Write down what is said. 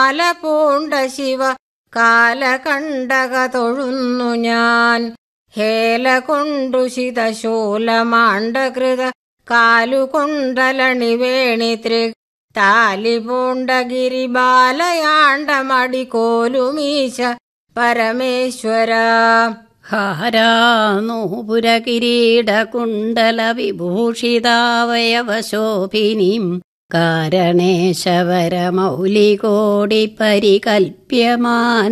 മാല പൂണ്ട ശിവ കാലകണ്ടക തൊഴുന്നു ഞാൻ ഹേല കൊണ്ടു ശിതശൂലമാണ്ടകൃത കാലുകൊണ്ടലണി വേണി ത്രി താലി പൂണ്ട ഗിരിബാലയാണ്ട മടികോലുമീശ പരമേശ്വര ഹാരാനൂപുരകിരീടകുണ്ടല വിഭൂഷിതാവയവശോഭിനീം കാരണേശവരമൗലികോടി പരികൽപ്യമാന